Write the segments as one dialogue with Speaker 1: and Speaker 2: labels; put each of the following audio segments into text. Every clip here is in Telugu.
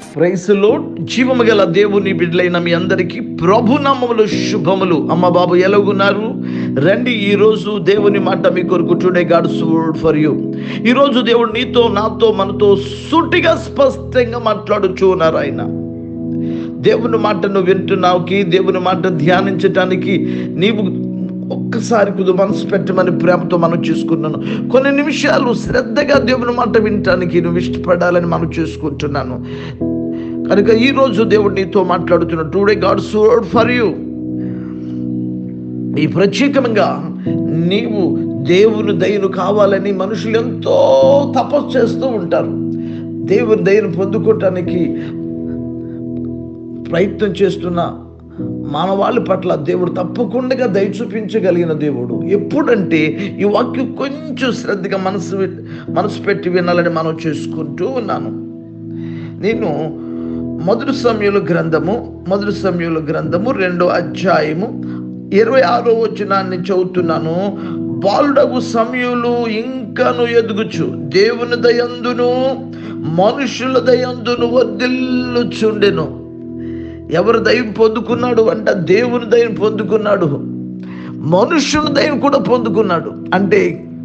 Speaker 1: ప్రైసులో జీవము గల దేవుని బిడ్డలైన మీ అందరికీ ప్రభు నామములు శుభములు అమ్మ బాబు ఎలాగున్నారు రండి ఈ రోజు దేవుని మాట మీ కొరకు today God word for you ఈ రోజు దేవుడు నీతో నాతో మనతో సూటిగా స్పష్టంగా మాట్లాడుచూ ఉన్నారు ఆయన దేవుని మాటను వింటున్నావుకి దేవుని మాట ధ్యానించటానికి నీవు ఒక్కసారి కుదు మనసు పెట్టమని ప్రేమతో మనం చేసుకున్నాను కొన్ని నిమిషాలు శ్రద్ధగా దేవుని మాట వినటానికి నువ్వు ఇష్టపడాలని మనం చేసుకుంటున్నాను కనుక ఈ రోజు దేవుడు నీతో మాట్లాడుతున్న today God's word for you ఈ ప్రత్యేకంగా నీవు దేవుని దయను కావాలని మనుషులు ఎంతో తపస్సు చేస్తూ ఉంటారు దేవుని దయను పొందుకోవటానికి ప్రయత్నం చేస్తున్న మానవాళి పట్ల దేవుడు తప్పకుండా దయ చూపించగలిగిన దేవుడు ఎప్పుడంటే ఈ వాక్యం కొంచెం శ్రద్ధగా మనసు పెట్- మనసు పెట్టి వినాలని మనం చేసుకుంటూ ఉన్నాను నేను మొదటి సమయంలో గ్రంథము మొదటి సమయంలో గ్రంథము రెండో అధ్యాయము ఇరవై ఆరో వచనాన్ని చదువుతున్నాను బాలుడగు సమయులు ఇంకను ఎదుగుచు దేవుని దయందును మనుషుల దయందును వర్ధిల్లుచుండెను ఎవరు దయం పొందుకున్నాడు అంటే దేవుని దయం పొందుకున్నాడు మనుషుని దయం కూడా పొందుకున్నాడు అంటే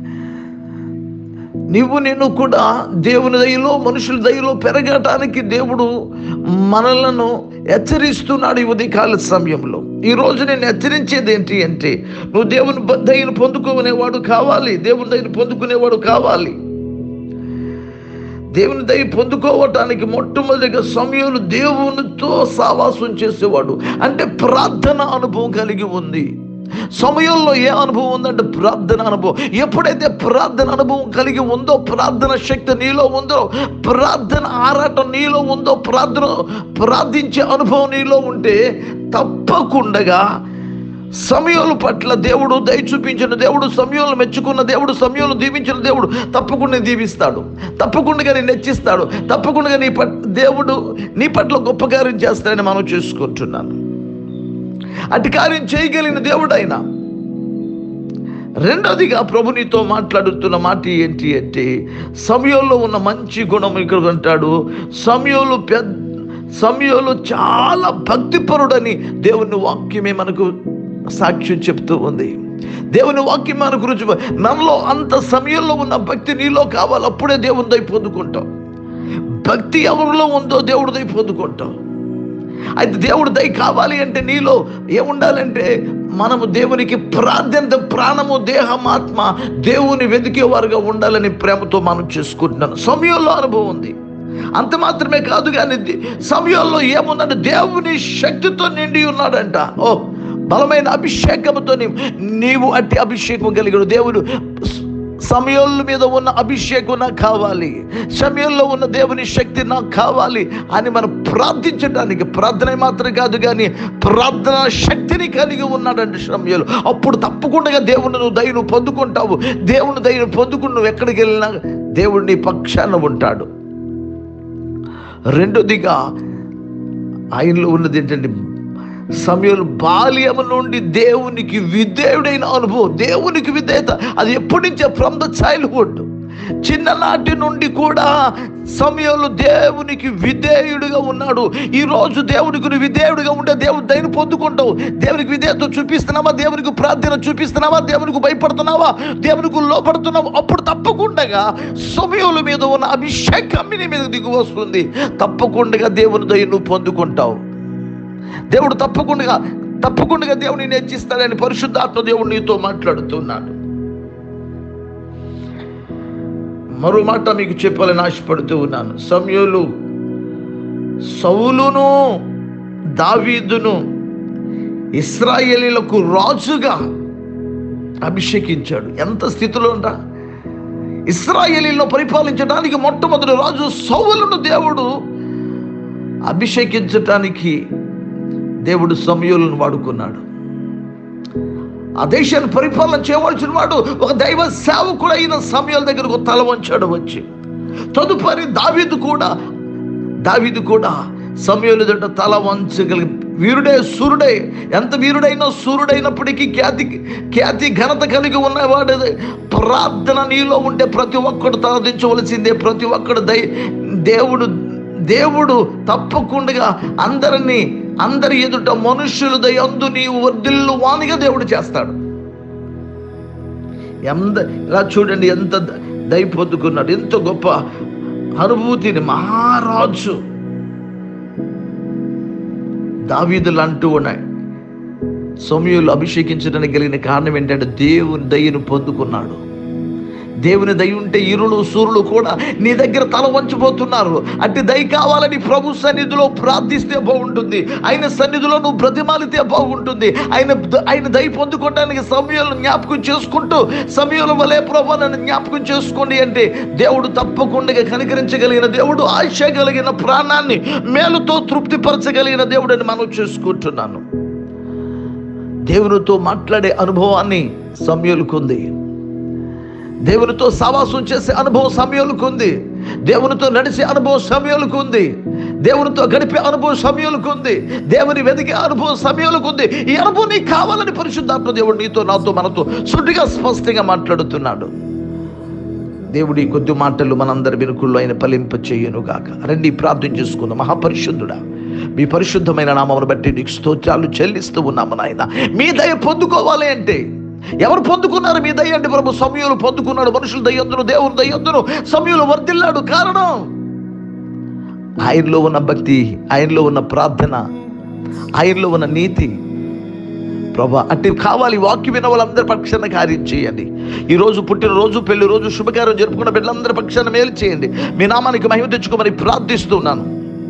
Speaker 1: నీవు నేను కూడా దేవుని దయలో మనుషుల దయలో పెరగటానికి దేవుడు మనలను హెచ్చరిస్తున్నాడు ఈ ఉదయకాల సమయంలో ఈ రోజు నేను హెచ్చరించేది ఏంటి అంటే నువ్వు దేవుని బ- దయను పొందుకునేవాడు కావాలి దేవుని దయను పొందుకునేవాడు కావాలి దేవుని దయ పొందుకోవటానికి మొట్టమొదటిగా సమయంలో దేవునితో సావాసం చేసేవాడు అంటే ప్రార్థన అనుభవం కలిగి ఉంది సమయంలో ఏ అనుభవం ఉందంటే ప్రార్థన అనుభవం ఎప్పుడైతే ప్రార్థన అనుభవం కలిగి ఉందో ప్రార్థన శక్తి నీలో ఉందో ప్రార్థన ఆరాటం నీలో ఉందో ప్రార్థన ప్రార్థించే అనుభవం నీలో ఉంటే తప్పకుండా సమయాల పట్ల దేవుడు దయ చూపించిన దేవుడు సమయంలో మెచ్చుకున్న దేవుడు సమయంలో దీవించిన దేవుడు తప్పకుండా దీవిస్తాడు తప్పకుండా నేను హెచ్చిస్తాడు తప్పకుండా నీ పట్ దేవుడు నీ పట్ల గొప్ప కార్యం చేస్తాడని మనం చేసుకుంటున్నాను అటు కార్యం చేయగలిగిన దేవుడు ఆయన రెండోదిగా ప్రభు నీతో మాట్లాడుతున్న మాట ఏంటి అంటే సమయంలో ఉన్న మంచి గుణం ఇక్కడ అంటాడు సమయంలో పెద్ద సమయంలో చాలా భక్తిపరుడని దేవుని వాక్యమే మనకు సాక్ష్యం చెప్తూ ఉంది దేవుని వాక్యం మన గురించి మనలో అంత సమయంలో ఉన్న భక్తి నీలో కావాలి అప్పుడే దేవుని దయ పొందుకుంటాం భక్తి ఎవరిలో ఉందో దేవుడి దయ పొందుకుంటాం అయితే దేవుడు దయ కావాలి అంటే నీలో ఏముండాలంటే మనము దేవునికి ప్రాధాన్యత ప్రాణము దేహం ఆత్మ దేవుని వెతికేవారుగా ఉండాలని ప్రేమతో మనం చేసుకుంటున్నాను సమయంలో అనుభవం ఉంది అంత మాత్రమే కాదు కానీ ది- సమయంలో ఏముందంటే దేవుని శక్తితో నిండి ఉన్నాడంట ఓ బలమైన అభిషేకంతో నీ- నీవు అట్టి అభిషేకం కలిగిన దేవుడు స- సమయంలో మీద ఉన్న అభిషేకం నాకు కావాలి సమయంలో ఉన్న దేవుని శక్తి నాకు కావాలి అని మనం ప్రార్థించడానికి ప్రార్థన మాత్రం కాదు కానీ ప్రార్థన శక్తిని కలిగి ఉన్నాడండి సమయంలో అప్పుడు తప్పకుండా దేవుని నువ్వు దయను పొందుకుంటావు దేవుని దయను పొందుకుని నువ్వు ఎక్కడికి వెళ్ళినా దేవుడు నీ పక్షాన ఉంటాడు రెండోదిగా ఆయనలో ఉన్నది ఏంటంటే సమయంలో బాల్యము నుండి దేవునికి విధేయుడైన అనుభవం దేవునికి విధేయత అది ఎప్పటి నుంచే ఫ్రమ్ ద చైల్డ్హుడ్ చిన్ననాటి నుండి కూడా సమయంలో దేవునికి విధేయుడిగా ఉన్నాడు ఈ రోజు దేవునికి నువ్వు విధేయుడిగా ఉంటే దేవుడు దయను పొందుకుంటావు దేవునికి విధేయత చూపిస్తున్నావా దేవునికి ప్రార్థన చూపిస్తున్నావా దేవునికి భయపడుతున్నావా దేవునికి లోపడుతున్నావా అప్పుడు తప్పకుండా సమయంలో మీద ఉన్న అభిషేకం నీ మీద దిగు వస్తుంది తప్పకుండా దేవుని దయ నువ్వు పొందుకుంటావు దేవుడు తప్పకుండా తప్పకుండా దేవుని నేర్చిస్తాడని పరిశుద్ధాత్మ దేవుడు నీతో మాట్లాడుతున్నాడు మరో మాట మీకు చెప్పాలని ఆశపడుతూ ఉన్నాను సమయంలో సౌలును దావీదును ఇస్రాయేలీలకు రాజుగా అభిషేకించాడు ఎంత స్థితిలో ఉంటా ఇస్రాయేలీలో పరిపాలించడానికి మొట్టమొదటి రాజు సౌలును దేవుడు అభిషేకించటానికి దేవుడు సమయులను వాడుకున్నాడు ఆ దేశాన్ని పరిపాలన చేయవలసిన వాడు ఒక దైవ సేవకుడు అయిన సమయాల దగ్గరకు తల వంచాడు వచ్చి తదుపరి దావీదు కూడా దావీదు కూడా సమయాలు ఎదుట తల వంచగలిగి వీరుడే సూర్యుడే ఎంత వీరుడైనా సూర్యుడైనప్పటికీ ఖ్యాతి ఖ్యాతి ఘనత కలిగి ఉన్నవాడు ప్రార్థన నీలో ఉంటే ప్రతి ఒక్కడు తలదించవలసిందే ప్రతి ఒక్కడు దై దేవుడు దేవుడు తప్పకుండా అందరినీ అందరి ఎదుట మనుషుల దయందు నీవు వర్ధిల్లు వానిగా దేవుడు చేస్తాడు ఎంత ఇలా చూడండి ఎంత ద- దయ పొందుకున్నాడు ఎంత గొప్ప అనుభూతిని మహారాజు దావీదులు అంటూ ఉన్నాయి సౌమ్యులు అభిషేకించడానికి కలిగిన కారణం ఏంటంటే దేవుని దయను పొందుకున్నాడు దేవుని దయ ఉంటే ఇరులు సూర్యులు కూడా నీ దగ్గర తల వంచిపోతున్నారు అట్టి దయ కావాలని ప్రభు సన్నిధిలో ప్రార్థిస్తే బాగుంటుంది ఆయన సన్నిధిలో నువ్వు బ్రతిమాలితే బాగుంటుంది ఆయన ఆయన దయ పొందుకోవడానికి సమయంలో జ్ఞాపకం చేసుకుంటూ సమయంలో వలే ప్రభు నన్ను జ్ఞాపకం చేసుకోండి అంటే దేవుడు తప్పకుండా కనికరించగలిగిన దేవుడు ఆశ కలిగిన ప్రాణాన్ని మేలుతో తృప్తిపరచగలిగిన దేవుడని మనం చేసుకుంటున్నాను దేవునితో మాట్లాడే అనుభవాన్ని సమయలుకుంది దేవునితో సావాసం చేసే అనుభవం సమయాలకు ఉంది దేవునితో నడిచే అనుభవం సమయాలకు ఉంది దేవునితో గడిపే అనుభవం సమయాలకు ఉంది దేవుని వెతికే అనుభవం సమయాలకు ఉంది ఈ అనుభవం నీకు కావాలని పరిశుద్ధాత్మ దేవుడు నీతో నాతో మనతో సుడిగా స్పష్టంగా మాట్లాడుతున్నాడు దేవుడి కొద్ది మాటలు మనందరి వెనుకుల్లో ఆయన ఫలింప చేయను గాక రండి ప్రార్థన చేసుకుందాం మహాపరిశుద్ధుడా మీ పరిశుద్ధమైన నామమును బట్టి నీకు స్తోత్రాలు చెల్లిస్తూ ఉన్నాము నాయన మీ దయ పొందుకోవాలి అంటే ఎవరు పొందుకున్నారు మీ దయ అంటే ప్రభు సమయంలో పొందుకున్నాడు మనుషుల దయ్యందును దేవుని దయ్యందును సమయంలో వర్దిల్లాడు కారణం ఆయనలో ఉన్న భక్తి ఆయనలో ఉన్న ప్రార్థన ఆయనలో ఉన్న నీతి ప్రభా అట్టి కావాలి వాక్యం విన్న వాళ్ళందరి పక్షాన కార్యం చేయండి ఈ రోజు పుట్టినరోజు పెళ్లి రోజు శుభకార్యం జరుపుకున్న బిడ్డలందరి పక్షాన మేలు చేయండి మీ నామానికి మహిమ తెచ్చుకోమని ప్రార్థిస్తున్నాను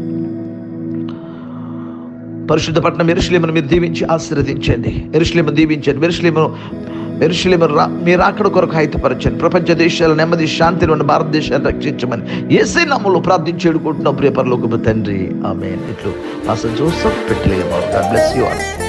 Speaker 1: పరిశుద్ధ పట్టణం ఎరుషులేమను మీరు దీవించి ఆశీర్వదించండి ఎరుషులేమను దీవించండి మెరుషులేమను మెరుషులేము రా మీరు అక్కడ కొరకు హాయితపరచండి ప్రపంచ దేశాల నెమ్మది శాంతిని ఉన్న భారతదేశాన్ని రక్షించమని ఏసై నామంలో ప్రార్థించి ఎడుకుంటున్నాం ప్రియపరలోకి తండ్రి ఆమె ఇట్లు అసలు జోసఫ్ పెట్టలేదు గాడ్ బ్లెస్ యూ ఆల్